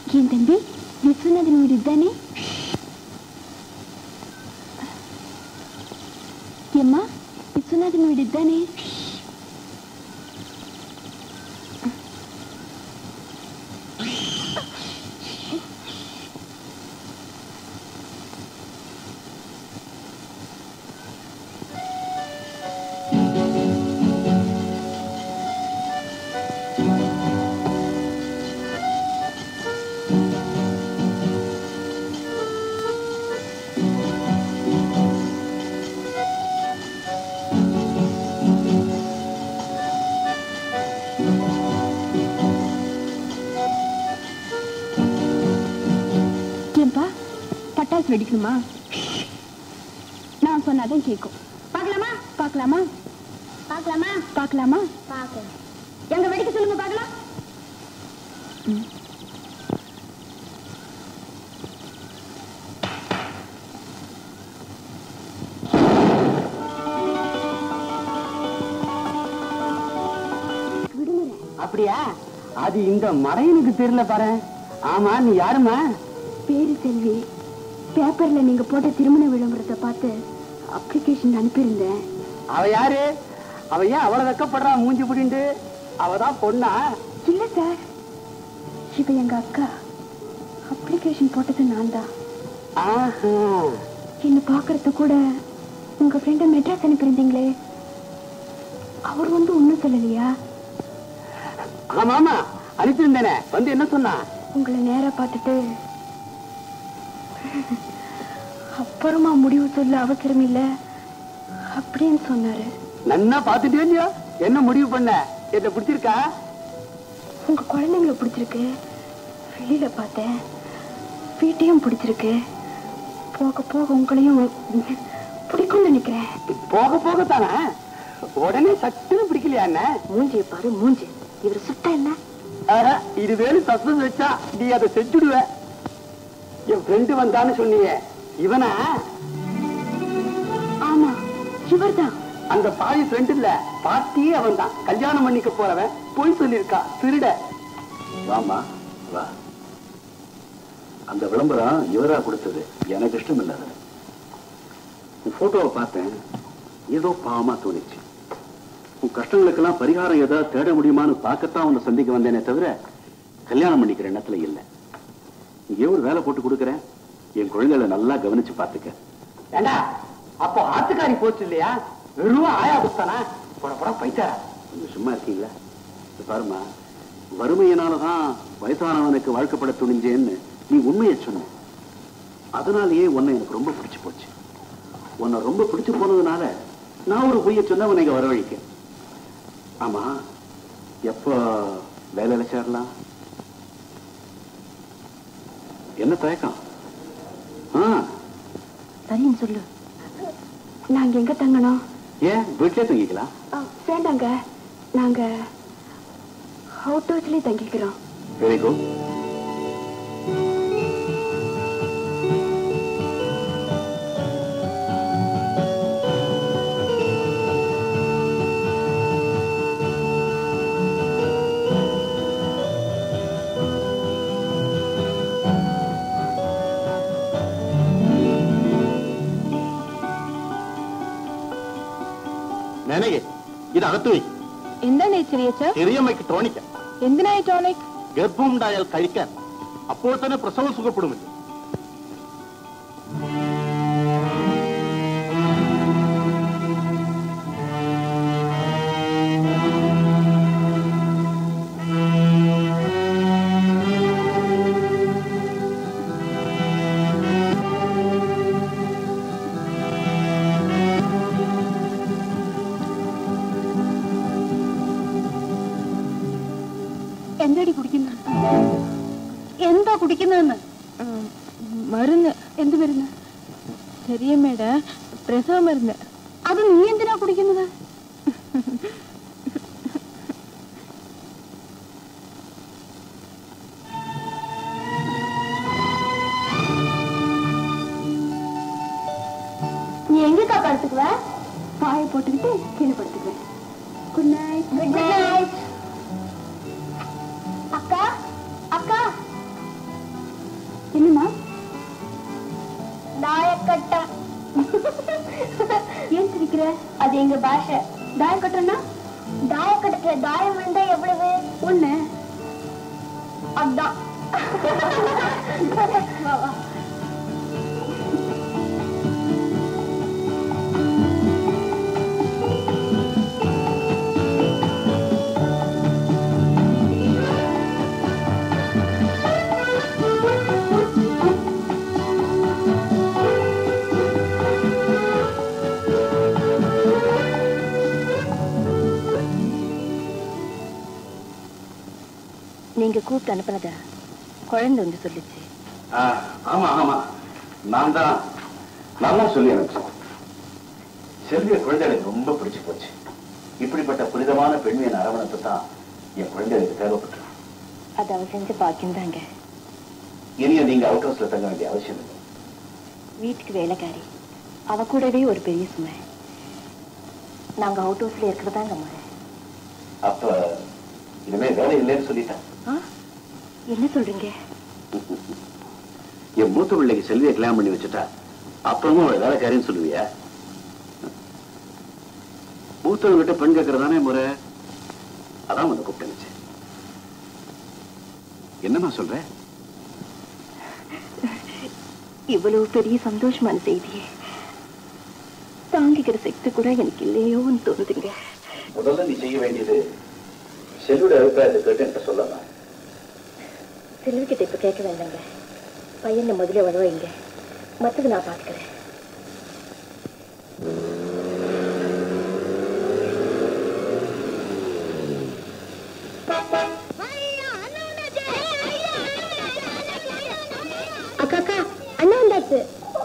ஏன் தம்பி விஸ்வநாதன் வீடு தானே ஏம்மா விஸ்வநாதன் வீடு தானே ஏன்பா பட்டாசு வெடிக்கணுமா நான் சொன்னாதான் கேட்கும் பார்க்கலாமா பார்க்கலாமா பார்க்கலாமா பார்க்கலாமா பார்க்கலாம் எங்க வெடிக்க சொல்லுங்க பார்க்கலாம் அப்படியா அது இந்த மடையனுக்கு தெரியல பாரு ஆமா நீ யாருமா பேரு செல்வி பேப்பர்ல நீங்க போட்ட திருமண விளம்பரத்தை பார்த்து அப்ளிகேஷன் அனுப்பியிருந்தேன் அவ யாரு அவ ஏன் அவ்வளவு வெக்கப்படுறா மூஞ்சி புடிண்டு அவதான் பொண்ணா இல்ல சார் இவ எங்க அக்கா அப்ளிகேஷன் போட்டது நான் தான் ஆஹா என்ன பாக்குறது கூட உங்க ஃப்ரெண்ட மெட்ராஸ் அனுப்பியிருந்தீங்களே அவர் வந்து ஒண்ணும் சொல்லலையா ஆமா ஆமா அனுப்பியிருந்தேனே வந்து என்ன சொன்னா உங்களை நேரா பார்த்துட்டு அப்புறமா முடிவு சொல்ல அவசரம் இல்ல அப்படின்னு சொன்னாரு நன்னா பாத்துட்டே இல்லையா என்ன முடிவு பண்ண என்ன பிடிச்சிருக்கா உங்க குழந்தைங்களை பிடிச்சிருக்கு வெளியில பார்த்தேன் வீட்டையும் பிடிச்சிருக்கு போக போக உங்களையும் பிடிக்கும்னு நினைக்கிறேன் போக போக தானே உடனே சட்டுன்னு பிடிக்கலையா என்ன மூஞ்சியை பாரு மூஞ்சி இவர் சுட்டா என்ன ஆஹா, இது வேணும் சஸ்பென்ஸ் வச்சா நீ அதை செஞ்சுடுவ என் ஃப்ரெண்டு வந்தான்னு சொன்னீங்க இவனா ஆமா இவர்தான் அந்த பாவி ஃப்ரெண்ட் இல்ல பாட்டியே அவன் தான் கல்யாணம் பண்ணிக்க போறவன் பொய் சொல்லியிருக்கா திருட வாமா வா அந்த விளம்பரம் இவரா கொடுத்தது எனக்கு இஷ்டம் இல்லை அதுல. உன் போட்டோவை பார்த்தேன் ஏதோ பாவமா தோணுச்சு உன் கஷ்டங்களுக்கெல்லாம் பரிகாரம் ஏதாவது தேட முடியுமான்னு பார்க்கத்தான் உன்னை சந்திக்க வந்தேனே தவிர கல்யாணம் பண்ணிக்கிற எண்ணத்துல இல்லை இங்கே ஒரு வேலை போட்டு கொடுக்குறேன் என் குழந்தைகளை நல்லா கவனிச்சு பார்த்துக்க ஏண்டா அப்போ ஆத்துக்காரி போச்சு இல்லையா வெறும் ஆயா புத்தானா போட போட பைத்தாரா கொஞ்சம் சும்மா இருக்கீங்களா இது பாருமா வறுமையினாலதான் வயசானவனுக்கு வாழ்க்கப்பட துணிஞ்சேன்னு நீ உண்மையை சொன்ன அதனாலேயே உன்னை எனக்கு ரொம்ப பிடிச்சு போச்சு உன்னை ரொம்ப பிடிச்சு போனதுனால நான் ஒரு பொய்ய சொன்ன உன்னை இங்க வரவழைக்க ஆமா எப்போ வேலையில சேரலாம் என்ன தயக்கம் ஆ சரின்னு சொல்லு நாங்க எங்க தங்கணும் ஏன் வீட்டிலே தங்கிக்கலாம் ஆ, வேண்டாங்க நாங்க அவுட் ஹவுஸ்லயே தங்கிக்கிறோம் வெரி குட் ನನಗೆ ഇത് അകത്ത് വയ്ക്കും എന്താണ് ചെറിയച്ച ചെറിയമ്മയ്ക്ക് ടോണിക്ക എന്തിനായി ടോണിക് ഗർഭമുണ്ടായാൽ കഴിക്കാൻ അപ്പോൾ തന്നെ പ്രസവം സുഖപ്പെടുമല്ലോ എന്താടി കുടിക്കുന്നത് എന്താ കുടിക്കുന്നതെന്ന് മരുന്ന് എന്ത് മരുന്ന് ചെറിയമ്മയുടെ പ്രസവ മരുന്ന് അത് നീ എന്തിനാ കുടിക്കുന്നത് நீ எங்கக்கா படுத்துக்குவ பாயை போட்டுக்கிட்டு கீழே படுத்துக்குவேன் குட் நைட் குட் நைட் அக்கா அக்கா அது எங்க பாஷை தாயம் கட்டுறனா தாய கட்டுற தாயம் விழுந்தா எவ்வளவு ஒண்ணு அதான் வா, வா. நீங்க கூப்பிட்டு அனுப்புனத குழந்தை வந்து சொல்லுச்சு ஆ, ஆமா ஆமா நான் தான் நான் தான் சொல்லி அனுப்பிச்சேன் செல்விய குழந்தை எனக்கு ரொம்ப பிடிச்சு போச்சு இப்படிப்பட்ட புனிதமான பெண்மையின் அரவணைப்பு தான் என் குழந்தைகளுக்கு தேவைப்பட்டு அது அவ செஞ்ச பாக்கியம் தாங்க இனியும் நீங்க அவுட் ஹவுஸ்ல தங்க வேண்டிய அவசியம் இல்லை வீட்டுக்கு வேலைக்காரி அவ கூடவே ஒரு பெரிய சுமை நாங்க அவுட் ஹவுஸ்ல இருக்கிறதாங்க முறை அப்ப இனிமே வேலை இல்லைன்னு சொல்லிட்டேன் ஆ? என்ன சொல்றீங்க என் மூத்த பிள்ளைக்கு செல்வியை கல்யாணம் பண்ணி வச்சுட்டா அப்புறமும் அவளை வேலைக்காரின்னு சொல்லுவியா மூத்தவங்கிட்ட பெண் கேட்கறதானே முறை அதான் வந்து கூப்பிட்டு என்னம்மா சொல்ற இவ்வளவு பெரிய சந்தோஷமான செய்தியே தாங்கிக்கிற சக்தி கூட எனக்கு இல்லையோன்னு தோணுதுங்க முதல்ல நீ செய்ய வேண்டியது செல்வியோட அபிப்பிராயத்தை கேட்டு என்கிட்ட சொல்லலாம் செல்விக்கிட்ட இப்ப கேட்க வேண்டாங்க பையனை முதல்ல வர வைங்க மத்தது நான் பாத்துக்கிறேன் அக்கா அக்கா அண்ணா வந்தாச்சு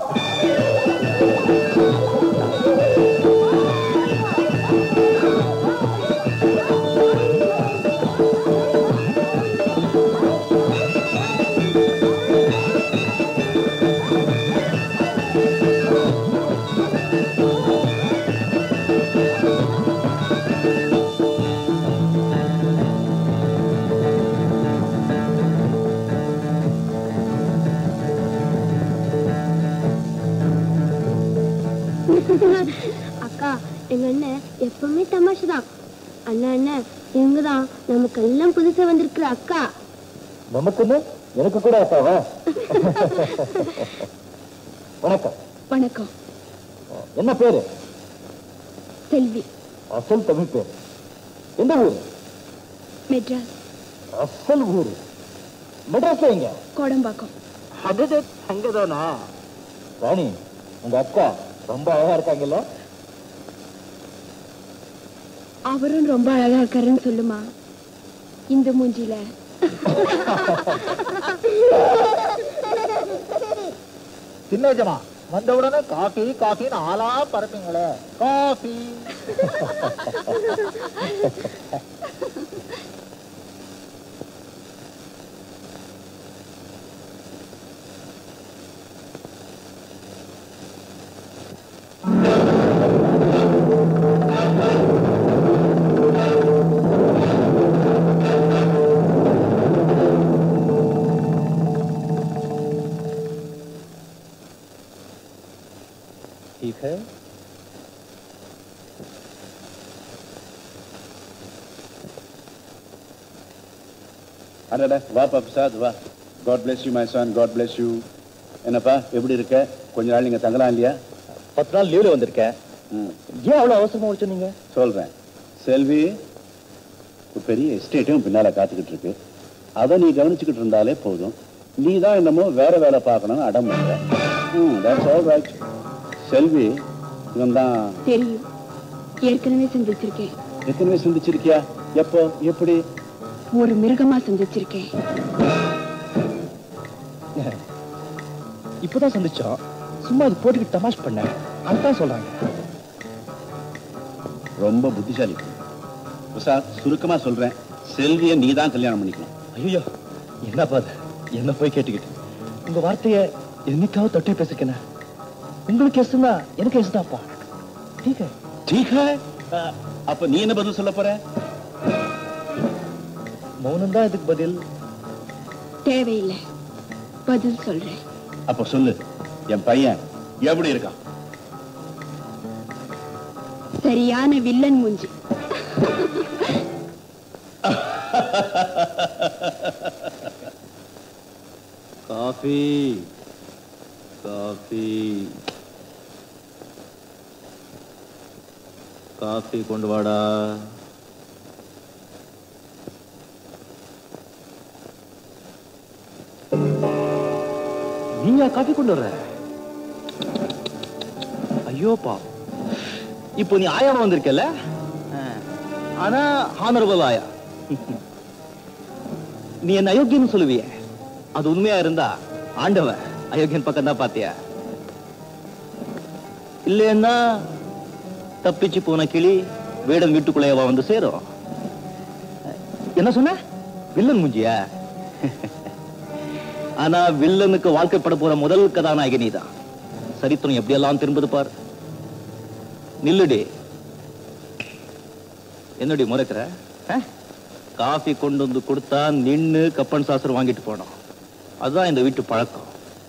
அக்கா எங்க அண்ணன் எப்பவுமே தமாஷு தான் அண்ணா அண்ணன் இவங்க தான் நமக்கு எல்லாம் புதுசா வந்திருக்கிற அக்கா நமக்குன்னு எனக்கு கூட அப்பாவா வணக்கம் வணக்கம் என்ன பேரு செல்வி அசல் தமிழ் பேர் எந்த ஊர் மெட்ராஸ் அசல் ஊர் மெட்ராஸ்ல எங்க கோடம்பாக்கம் அது அங்கதானா ராணி உங்க அக்கா ரொம்ப அழகா இருக்காங்கல்ல அவரும் ரொம்ப அழகா இருக்காருன்னு சொல்லுமா இந்த மூஞ்சில சின்னஜமா வந்த உடனே காஃபி காஃபின்னு ஆளா பரப்பீங்களே காஃபி ठीक है அடடா வாப்பா பிரசாத் வா God bless you my son God bless you என்னப்பா எப்படி இருக்க கொஞ்ச நாள் நீங்க தங்கலாம் இல்லையா பத்து நாள் லீவ்ல வந்திருக்கேன் ம் ஏன் அவ்வளவு அவசரமா வச்சு நீங்க சொல்றேன் செல்வி ஒரு பெரிய எஸ்டேட்டும் பின்னால காத்துக்கிட்டு இருக்கு அதை நீ கவனிச்சுக்கிட்டு இருந்தாலே போதும் நீ தான் என்னமோ வேற வேலை பார்க்கணும்னு அடம் பண்ற ம் that's all right செல்வி இவன் தான் தெரியும் ஏற்கனவே சந்திச்சிருக்கேன் எத்தனை சந்திச்சிருக்கியா எப்போ எப்படி ஒரு மிருகமா சந்திச்சிருக்கேன் இப்பதான் சந்திச்சோம் சும்மா அது போட்டுக்கிட்டு தமாஷ் பண்ணேன் அதுதான் சொல்றாங்க ரொம்ப புத்திசாலி பிரசாத் சுருக்கமா சொல்றேன் செல்வியை நீ தான் கல்யாணம் பண்ணிக்கணும் ஐயோ என்ன பாது என்ன போய் கேட்டுக்கிட்டு உங்க வார்த்தைய என்னைக்காவது தொட்டே பேசிருக்கேன் உங்களுக்கு எசுனா எனக்கு எசுதாப்பா ठीक है ठीक है அப்ப நீ என்ன பதில் சொல்ல போற மௌனம் தான் இதுக்கு பதில் தேவையில்லை பதில் சொல்றேன் அப்ப சொல்லு என் பையன் எப்படி இருக்கான் சரியான வில்லன் மூஞ்சி காஃபி காஃபி காஃபி கொண்டு வாடா நீயா காஃபி கொண்டு வர்ற ஐயோப்பா இப்போ நீ ஆயாவா வந்திருக்கல ஆ. ஆனா ஹானரபல் ஆயா நீ என்ன அயோக்கியன்னு சொல்லுவியே அது உண்மையா இருந்தா ஆண்டவன் அயோக்கியன் பக்கம் தான் பாத்தியா இல்லைன்னா தப்பிச்சு போன கிளி வேடம் வீட்டுக்குள்ளேயவா வந்து சேரும் என்ன சொன்ன வில்லன் மூஞ்சியா ஆனா வில்லனுக்கு வாழ்க்கைப்பட போற முதல் கதாநாயகி நீதான் சரித்திரம் எப்படியெல்லாம் திரும்புது பார் நில்லுடி என்னடி முறைக்கிற ஆ? காஃபி கொண்டு வந்து கொடுத்தா நின்னு கப்பன் சாசர் வாங்கிட்டு போனோம் அதுதான் இந்த வீட்டு பழக்கம்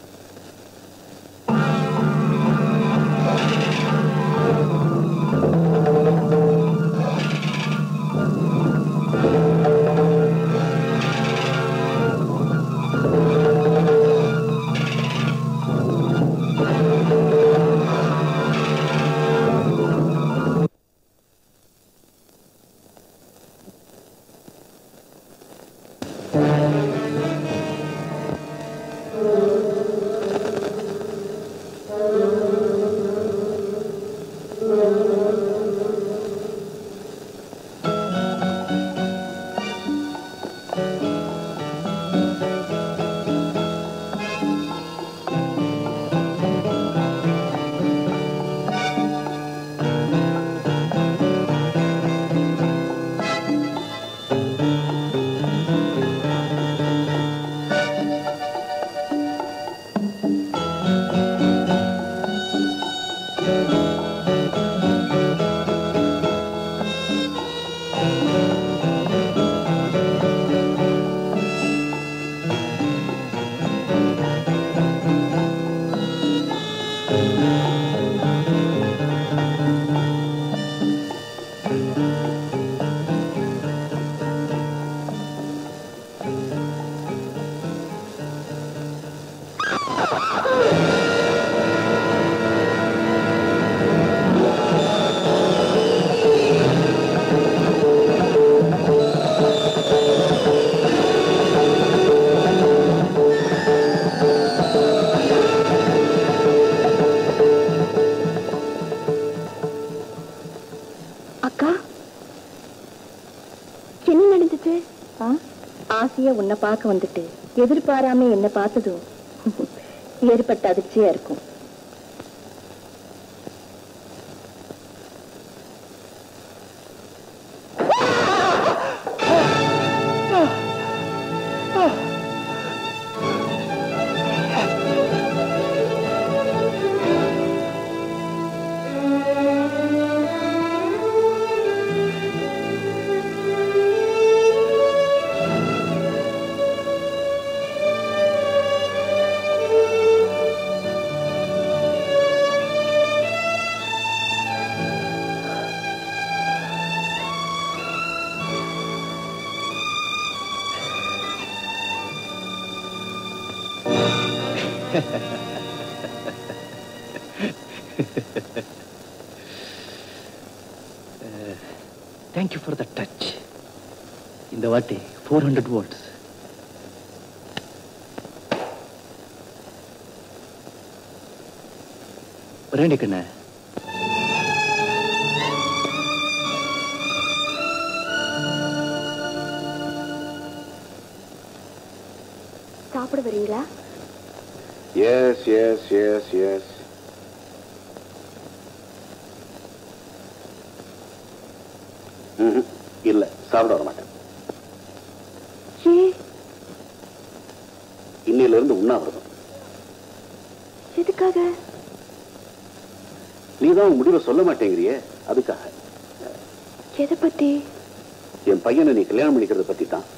அக்கா என்ன நடந்துச்சு ஆசையா உன்னை பார்க்க வந்துட்டு எதிர்பாராம என்ன பார்த்ததும் ஏற்பட்ட அதிர்ச்சியா இருக்கும் தேங்க்யூ ஃபார் த டச் இந்த வாட்டி ஃபோர் ஹண்ட்ரட் வோல்ட்ஸ் ரெண்டு கண்ணு சாப்பிட வரீங்களா எஸ் எஸ் எஸ் எஸ் இல்ல சாப்பிட வர மாட்டேன் ஏ இன்னையில இருந்து உண்ணாவிரதம் எதுக்காக நீ தான் உன் முடிவை சொல்ல மாட்டேங்கிறியே அதுக்காக எதை பத்தி என் பையனை நீ கல்யாணம் பண்ணிக்கிறத பத்தி தான்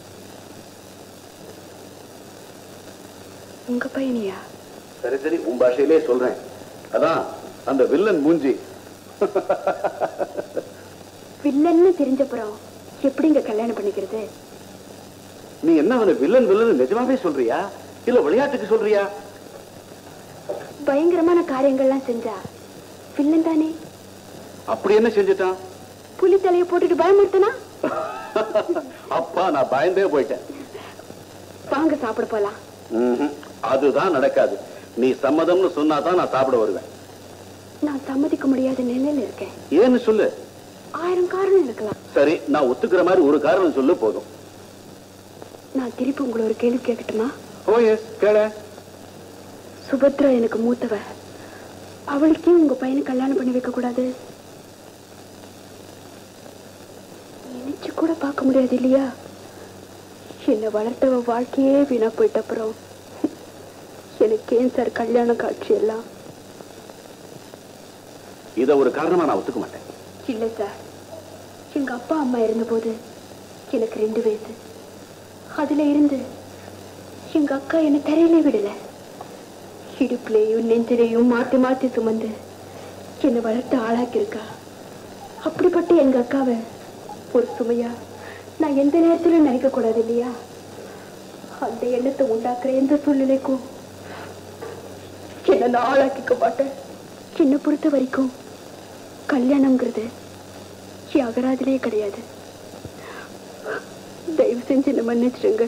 உங்க பையனியா சரி சரி உன் பாஷையிலே சொல்றேன் அதான் அந்த வில்லன் மூஞ்சி வில்லன்னு தெரிஞ்சப்புறம் எப்படிங்க கல்யாணம் பண்ணிக்கிறது நீ என்ன அவனை வில்லன் வில்லன் நிஜமாவே சொல்றியா இல்ல விளையாட்டுக்கு சொல்றியா பயங்கரமான காரியங்கள்லாம் செஞ்சா வில்லன் தானே அப்படி என்ன செஞ்சுட்டான் புலி தலையை போட்டுட்டு பயமுறுத்தனா அப்பா நான் பயந்தே போயிட்டேன் வாங்க சாப்பிட போலாம் ம்ஹும். அதுதான் நடக்காது நீ சம்மதம்னு சொன்னாதான் நான் சாப்பிட வருவேன் நான் சம்மதிக்க முடியாத நிலையில இருக்கேன் ஏன்னு சொல்லு ஆயிரம் காரணம் இருக்கலாம் சரி நான் ஒத்துக்கிற மாதிரி ஒரு காரணம் சொல்லு போதும் நான் திருப்பி உங்களை ஒரு கேள்வி கேட்கட்டுமா ஓ எஸ் கேள சுபத்ரா எனக்கு மூத்தவ அவளுக்கே உங்க பையனை கல்யாணம் பண்ணி வைக்க கூடாது நினைச்சு கூட பார்க்க முடியாது இல்லையா என்னை வளர்த்தவ வாழ்க்கையே வீணா போயிட்ட அப்புறம் எனக்கு ஏன் சார் கல்யாண காட்சி எல்லாம் இத ஒரு காரணமா நான் ஒத்துக்க மாட்டேன் இல்ல சார் எங்க அப்பா அம்மா இருந்தபோது எனக்கு ரெண்டு வயசு அதுல இருந்து எங்க அக்கா என்ன தரையிலே விடல இடுப்புலையும் நெஞ்சிலையும் மாத்தி மாத்தி சுமந்து என்னை வளர்த்து ஆளாக்கியிருக்கா அப்படிப்பட்ட எங்க அக்காவை ஒரு சுமையா நான் எந்த நேரத்திலும் நினைக்க கூடாது இல்லையா அந்த எண்ணத்தை உண்டாக்குற எந்த சூழ்நிலைக்கும் என்ன நான் ஆளாக்கிக்க மாட்டேன் என்னை பொறுத்த வரைக்கும் கல்யாணம்ங்கிறது என் அகராதிலே கிடையாது தயவு செஞ்சு என்ன மன்னிச்சிடுங்க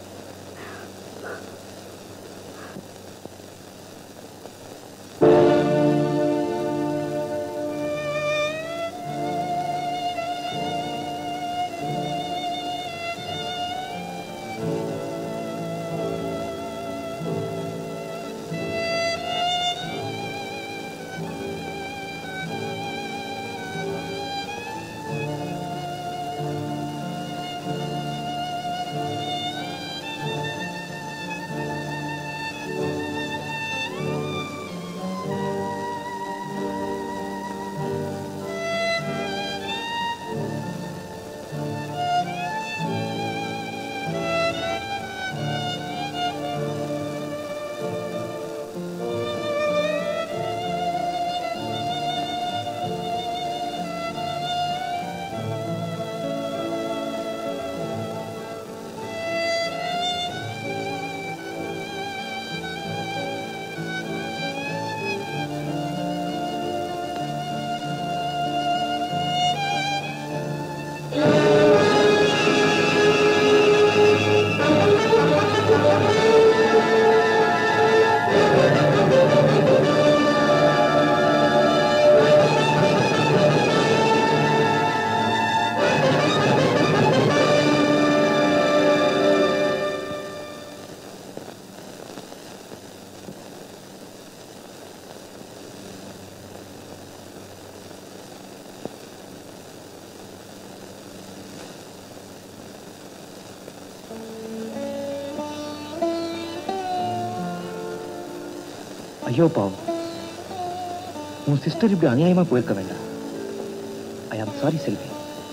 ஐயோ பாவம் உன் சிஸ்டர் இப்படி அநியாயமா போயிருக்க வேண்டாம் ஐ ஆம் சாரி செல்வி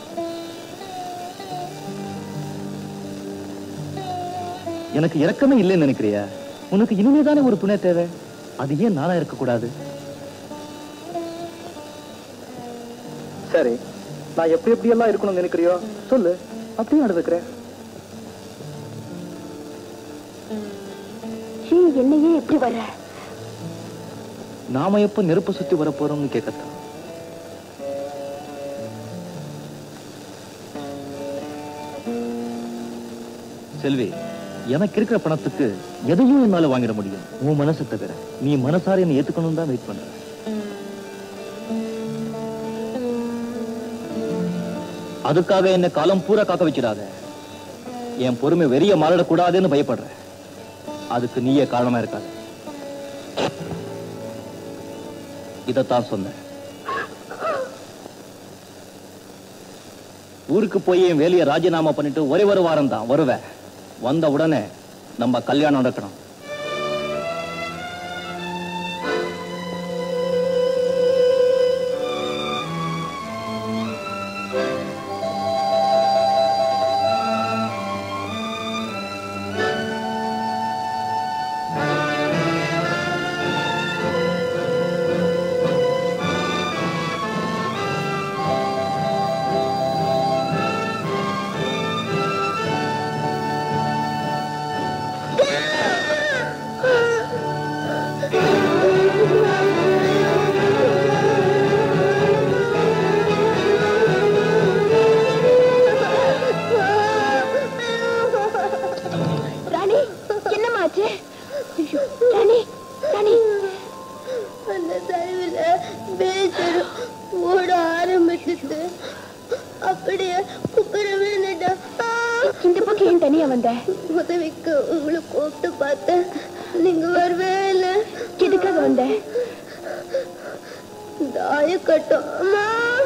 எனக்கு இறக்கமே இல்லைன்னு நினைக்கிறியா உனக்கு இனிமேதானே ஒரு துணை தேவை அது ஏன் நானா இருக்கக்கூடாது சரி நான் எப்படி எப்படி எல்லாம் இருக்கணும்னு நினைக்கிறியோ சொல்லு அப்படியே நடந்துக்கிறேன் ஏன் என்னையே எப்படி வர நாம எப்ப நெருப்பு சுத்தி வர போறோம்னு கேட்கத்தான் செல்வி எனக்கு இருக்கிற பணத்துக்கு எதையும் என்னால வாங்கிட முடியும் உன் மனசை தவிர நீ மனசார என்னை ஏத்துக்கணும் தான் வெயிட் பண்ற அதுக்காக என்ன காலம் பூரா காக்க வச்சிடாத என் பொறுமை வெறிய மாறிடக்கூடாதுன்னு பயப்படுற அதுக்கு நீயே காரணமா இருக்காது இதைத்தான் சொன்னேன் ஊருக்கு போய் என் வேலையை ராஜினாமா பண்ணிட்டு ஒரே ஒரு வாரம் தான் வருவேன் வந்த உடனே நம்ம கல்யாணம் நடக்கணும் வலிக்குது அப்படியே குப்புற விழுந்துட்டா இந்த பக்கம் ஏன் தனியா வந்த உதவிக்கு உங்களை கூப்பிட்டு பார்த்தேன் நீங்க வரவே இல்லை எதுக்காக வந்த தாய கட்டும் அம்மா